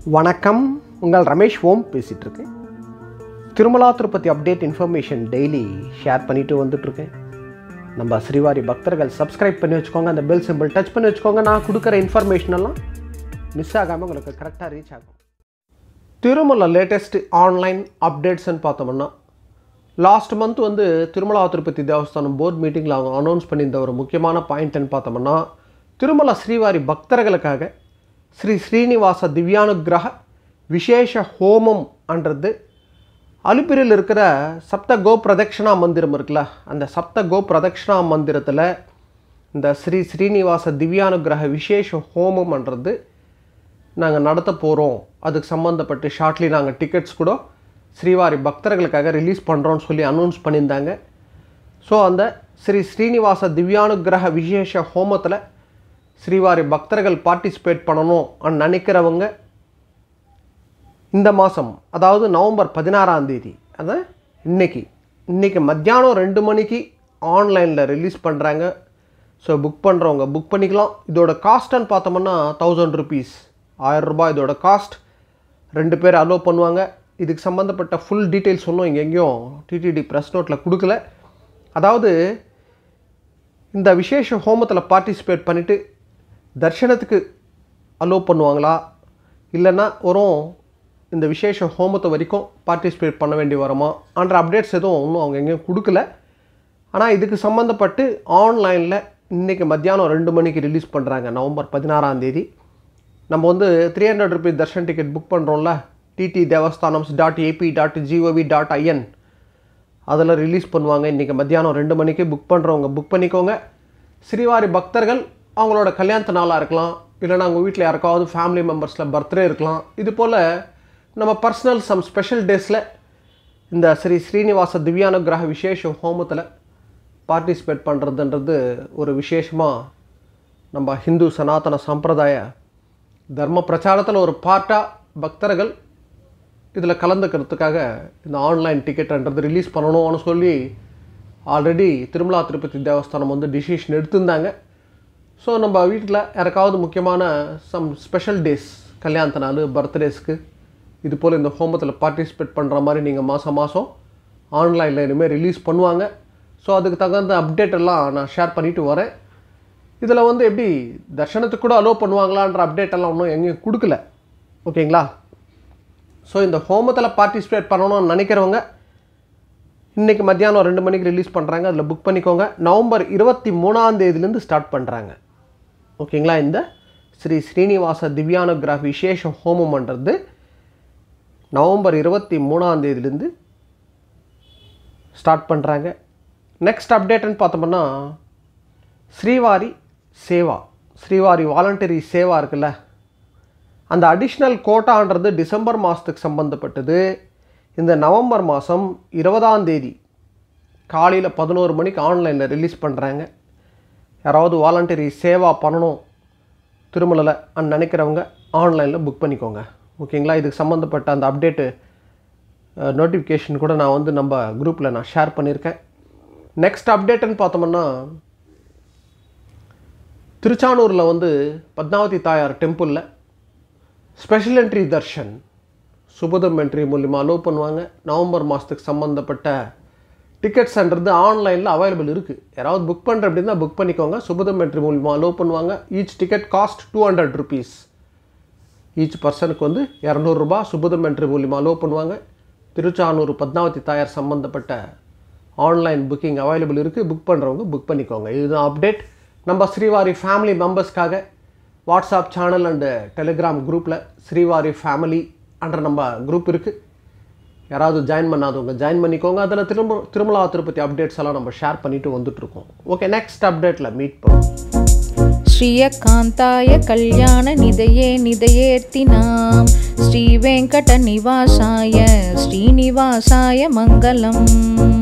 வணக்கம் உங்கள் ரமேஷ் ஓம் பேசிகிட்டு இருக்கேன் Tirumala Tirupati update information daily share பண்ணிட்டு வந்துட்டுருக்கேன் நம்ம ஸ்ரீவாரி பக்தர்கள் சப்ஸ்கிரைப் பண்ணி வச்சுக்கோங்க அந்த பெல் சிம்பிள் டச் பண்ணி வச்சுக்கோங்க நான் கொடுக்குற இன்ஃபர்மேஷன் எல்லாம் மிஸ் ஆகாமல் உங்களுக்கு கரெக்டாக ரீச் ஆகும் திருமலை லேட்டஸ்ட் ஆன்லைன் அப்டேட்ஸ்ன்னு பார்த்தோம்னா லாஸ்ட் மந்த் வந்து திருமலா திருப்பதி தேவஸ்தானம் போர்ட் மீட்டிங்கில் அவங்க அனௌன்ஸ் பண்ணியிருந்த ஒரு முக்கியமான பாயிண்ட்னு பார்த்தோம்னா திருமலா ஸ்ரீவாரி பக்தர்களுக்காக ஸ்ரீ ஸ்ரீனிவாச திவ்யானுக்கிரக விசேஷ ஹோமம் அன்றது அலுப்பிரியில் இருக்கிற சப்த கோ பிரதக்ஷணா மந்திரம் இருக்குல்ல அந்த சப்த கோ பிரதக்ஷணா மந்திரத்தில் இந்த ஸ்ரீ ஸ்ரீனிவாச திவ்யானுக்கிரக விசேஷ ஹோமம்ன்றது நாங்கள் நடத்த போகிறோம் அதுக்கு சம்மந்தப்பட்டு ஷார்ட்லி நாங்கள் டிக்கெட்ஸ் கூட ஸ்ரீவாரி பக்தர்களுக்காக ரிலீஸ் பண்ணுறோன்னு சொல்லி அனௌன்ஸ் பண்ணியிருந்தாங்க ஸோ அந்த ஸ்ரீ ஸ்ரீனிவாச திவ்யானுக்கிரக விசேஷ ஹோமத்தில் ஸ்ரீவாரி பக்தர்கள் பார்ட்டிசிபேட் பண்ணணும் அன்னு நினைக்கிறவங்க இந்த மாதம் அதாவது நவம்பர் பதினாறாம் தேதி அதை இன்னைக்கு இன்றைக்கி மத்தியானம் ரெண்டு மணிக்கு ஆன்லைனில் ரிலீஸ் பண்ணுறாங்க ஸோ புக் பண்ணுறவங்க புக் பண்ணிக்கலாம் இதோட காஸ்ட்டுன்னு பார்த்தோம்னா தௌசண்ட் ருபீஸ் ஆயிரம் ரூபாய் இதோட காஸ்ட் ரெண்டு பேர் அலோவ் பண்ணுவாங்க இதுக்கு சம்மந்தப்பட்ட ஃபுல் டீட்டெயில்ஸ் ஒன்றும் இங்கே எங்கேயும் டிடிடி ப்ரெஸ் நோட்டில் கொடுக்கல அதாவது இந்த விசேஷ ஹோமத்தில் பார்ட்டிசிபேட் பண்ணிவிட்டு தர்ஷனத்துக்கு அலோவ் பண்ணுவாங்களா இல்லைன்னா வரும் இந்த விசேஷ ஹோமத்தை வரைக்கும் பார்ட்டிசிபேட் பண்ண வேண்டி வருமா அன்ற அப்டேட்ஸ் எதுவும் இன்னும் அவங்க எங்கேயும் கொடுக்கல ஆனால் இதுக்கு சம்மந்தப்பட்டு ஆன்லைனில் இன்றைக்கி மத்தியானம் ரெண்டு மணிக்கு ரிலீஸ் பண்ணுறாங்க நவம்பர் பதினாறாம் தேதி நம்ம வந்து three hundred rupees darshan ticket book பண்ணுறோம்ல TT Devasthanams dot AP dot GOV dot IN அதில் ரிலீஸ் பண்ணுவாங்க இன்றைக்கி மத்தியானம் ரெண்டு மணிக்கு புக் பண்ணுறவங்க புக் பண்ணிக்கோங்க ஸ்ரீவாரி பக்தர்கள் அவங்களோட கல்யாணத்து நாளாக இருக்கலாம் இல்லைனா அவங்க வீட்டில் யாருக்காவது ஃபேமிலி மெம்பர்ஸில் பர்த்டே இருக்கலாம் இது போல் நம்ம பர்சனல் சம் ஸ்பெஷல் டேஸில் இந்த ஸ்ரீ ஸ்ரீனிவாச திவ்யானுகிரக விசேஷ ஹோமத்தில் பார்ட்டிசிபேட் பண்ணுறதுன்றது ஒரு விசேஷமாக நம்ம ஹிந்து சனாதன சம்பிரதாய தர்ம பிரச்சாரத்தில் ஒரு பார்ட்டாக பக்தர்கள் இதில் கலந்துக்கிறதுக்காக இந்த ஆன்லைன் டிக்கெட்ன்றது ரிலீஸ் பண்ணணும்னு சொல்லி ஆல்ரெடி திருமலா திருப்பதி தேவஸ்தானம் வந்து டிசிஷன் எடுத்திருந்தாங்க ஸோ நம்ம வீட்டில் யாருக்காவது முக்கியமான சம் ஸ்பெஷல் டேஸ் கல்யாணத்து நாள் பர்த்டேஸ்க்கு இது போல் இந்த ஹோமத்தில் பார்ட்டிசிபேட் பண்ணுற மாதிரி நீங்கள் மாதம் மாதம் ஆன்லைனில் இனிமேல் ரிலீஸ் பண்ணுவாங்க ஸோ அதுக்கு தகுந்த அப்டேட் எல்லாம் நான் ஷேர் பண்ணிட்டு வரேன் இதில் வந்து எப்படி தர்ஷனத்துக்கு கூட அலோவ் பண்ணுவாங்களான்ற அப்டேட் எல்லாம் ஒன்றும் எங்கேயும் கொடுக்கல ஓகேங்களா ஸோ இந்த ஹோமத்தில் பார்ட்டிசிபேட் பண்ணணும்னு நினைக்கிறவங்க இன்றைக்கி மத்தியானம் ரெண்டு மணிக்கு ரிலீஸ் பண்ணுறாங்க அதில் புக் பண்ணிக்கோங்க நவம்பர் இருபத்தி மூணாம் தேதியிலேருந்து ஸ்டார்ட் பண்ணுறாங்க ஓகேங்களா இந்த ஸ்ரீ ஸ்ரீனிவாச திவ்யானுகிராஃப் விசேஷ ஹோமம்ன்றது நவம்பர் இருபத்தி மூணாம் தேதியிலேருந்து ஸ்டார்ட் பண்ணுறாங்க நெக்ஸ்ட் அப்டேட்டுன்னு பார்த்தோம்னா ஸ்ரீவாரி சேவா ஸ்ரீவாரி வாலண்டரி சேவா இருக்குல்ல அந்த அடிஷ்னல் கோட்டான்றது டிசம்பர் மாதத்துக்கு சம்மந்தப்பட்டது இந்த நவம்பர் மாதம் இருபதாம் தேதி காலையில் பதினோரு மணிக்கு ஆன்லைனில் ரிலீஸ் பண்ணுறாங்க யாராவது வாலண்டரி சேவா பண்ணணும் திருமலையில் அன்னு நினைக்கிறவங்க ஆன்லைனில் புக் பண்ணிக்கோங்க ஓகேங்களா இதுக்கு சம்மந்தப்பட்ட அந்த அப்டேட்டு நோட்டிஃபிகேஷன் கூட நான் வந்து நம்ம குரூப்பில் நான் ஷேர் பண்ணியிருக்கேன் நெக்ஸ்ட் அப்டேட்டுன்னு பார்த்தோம்னா திருச்சானூரில் வந்து பத்மாவதி தாயார் டெம்பிளில் ஸ்பெஷல் என்ட்ரி தர்ஷன் சுபதம் என்ட்ரி மூலிமா அலோவ் பண்ணுவாங்க நவம்பர் மாதத்துக்கு சம்மந்தப்பட்ட டிக்கெட்ஸ்ன்றது ஆன்லைனில் அவைலபிள் இருக்குது யாராவது புக் பண்ணுற அப்படின்னா புக் பண்ணிக்கோங்க சுபதம் என்ட்ரி மூலிமா அலோவ் பண்ணுவாங்க each ticket cost two hundred rupees each பர்சனுக்கு வந்து இரநூறுபா சுபதம் என்ட்ரி மூலிமா அலோவ் பண்ணுவாங்க திருச்சானூர் பத்மாவதி தாயார் சம்மந்தப்பட்ட ஆன்லைன் புக்கிங் அவைலபிள் இருக்குது புக் பண்ணுறவங்க புக் பண்ணிக்கோங்க இதுதான் அப்டேட் நம்ம ஸ்ரீவாரி ஃபேமிலி மெம்பர்ஸ்க்காக வாட்ஸ்அப் சேனல் அண்டு டெலிகிராம் குரூப்பில் ஸ்ரீவாரி ஃபேமிலி என்ற நம்ம குரூப் இருக்குது யாராவது ஜாயின் பண்ணாதவங்க ஜாயின் பண்ணிக்கோங்க அதில் திரும்ப திருமலா திருப்பதி அப்டேட்ஸ் எல்லாம் நம்ம ஷேர் பண்ணிட்டு வந்துட்டுருக்கோம் ஓகே நெக்ஸ்ட் அப்டேட்டில் மீட் பண்ணுவோம் श्रियकान्ताय कल्याणनिधये निधयेऽर्तिनां श्रीवेङ्कटनिवासाय श्रीनिवासाय मङ्गलम्